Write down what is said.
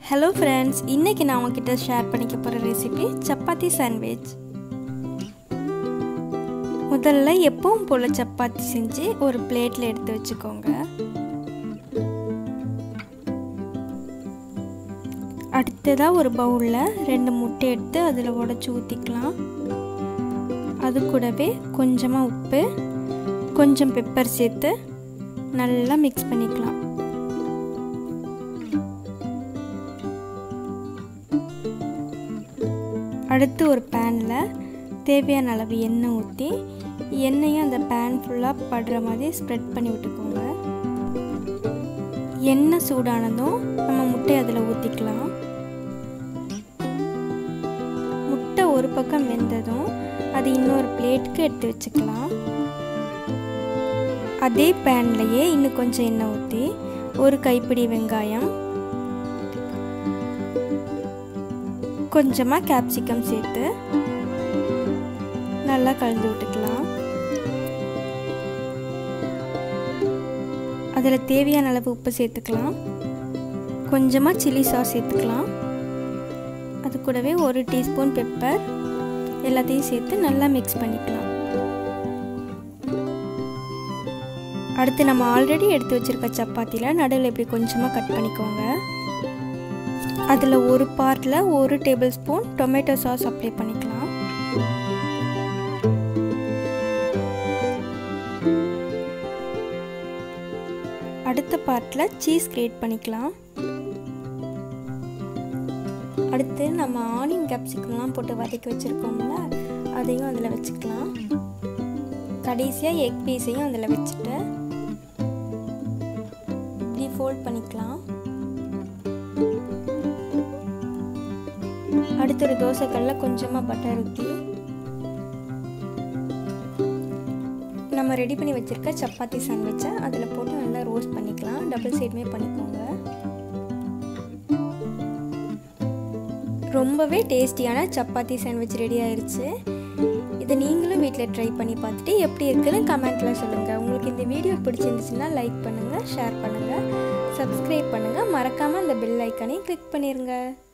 hello friends இன்றைக்கி நான் உங்ககிட்ட ஷேர் பண்ணிக்க போகிற ரெசிபி சப்பாத்தி சாண்ட்விச் முதல்ல எப்பவும் போல் சப்பாத்தி செஞ்சு ஒரு பிளேட்டில் எடுத்து வச்சுக்கோங்க அடுத்ததாக ஒரு பவுலில் ரெண்டு முட்டை எடுத்து அதில் உடச்சி ஊற்றிக்கலாம் அது கூடவே கொஞ்சமாக உப்பு கொஞ்சம் பெப்பர் சேர்த்து நல்லா மிக்ஸ் பண்ணிக்கலாம் அடுத்து ஒரு பேனில் தேவையான அளவு எண்ணெய் ஊற்றி எண்ணெயும் அந்த பேன் ஃபுல்லாக படுற மாதிரி ஸ்ப்ரெட் பண்ணி விட்டுக்கோங்க எண்ணெய் சூடானதும் நம்ம முட்டை அதில் ஊற்றிக்கலாம் முட்டை ஒரு பக்கம் வெந்ததும் அது இன்னொரு பிளேட்டுக்கு எடுத்து வச்சுக்கலாம் அதே பேன்லையே இன்னும் கொஞ்சம் எண்ணெய் ஊற்றி ஒரு கைப்பிடி வெங்காயம் கொஞ்சமாக கேப்சிகம் சேர்த்து நல்லா கலந்து விட்டுக்கலாம் அதில் தேவையான அளவு உப்பு சேர்த்துக்கலாம் கொஞ்சமாக சில்லி சாஸ் சேர்த்துக்கலாம் அது கூடவே ஒரு டீஸ்பூன் பெப்பர் எல்லாத்தையும் சேர்த்து நல்லா மிக்ஸ் பண்ணிக்கலாம் அடுத்து நம்ம ஆல்ரெடி எடுத்து வச்சுருக்க சப்பாத்தியில் நடுவில் இப்படி கொஞ்சமாக கட் பண்ணிக்கோங்க அதில் ஒரு பார்ட்டில் ஒரு tablespoon tomato sauce apply பண்ணிக்கலாம் அடுத்த பார்ட்டில் சீஸ் கிரியேட் பண்ணிக்கலாம் அடுத்து நம்ம ஆனியன் கேப்சிகம்லாம் போட்டு வதக்கி வச்சுருக்கோம்ல அதையும் அதில் வச்சுக்கலாம் கடைசியாக எக் பீஸையும் அதில் வச்சுட்டு இப்படி ஃபோல்ட் பண்ணிக்கலாம் அடுத்து ஒரு தோசைக்கல்ல கொஞ்சமாக பட்டர் ஊற்றி நம்ம ரெடி பண்ணி வச்சுருக்க சப்பாத்தி சாண்ட்விச்சை அதில் போட்டு நல்லா ரோஸ்ட் பண்ணிக்கலாம் டபுள் சைடுமே பண்ணிக்கோங்க ரொம்பவே டேஸ்டியான சப்பாத்தி சாண்ட்விச் ரெடி ஆயிடுச்சு இதை நீங்களும் வீட்டில் ட்ரை பண்ணி பார்த்துட்டு எப்படி இருக்குன்னு கமெண்ட்டில் சொல்லுங்கள் உங்களுக்கு இந்த வீடியோ பிடிச்சிருந்துச்சுன்னா லைக் பண்ணுங்கள் ஷேர் பண்ணுங்கள் சப்ஸ்கிரைப் பண்ணுங்கள் மறக்காமல் அந்த பெல் ஐக்கானையும் கிளிக் பண்ணிடுங்க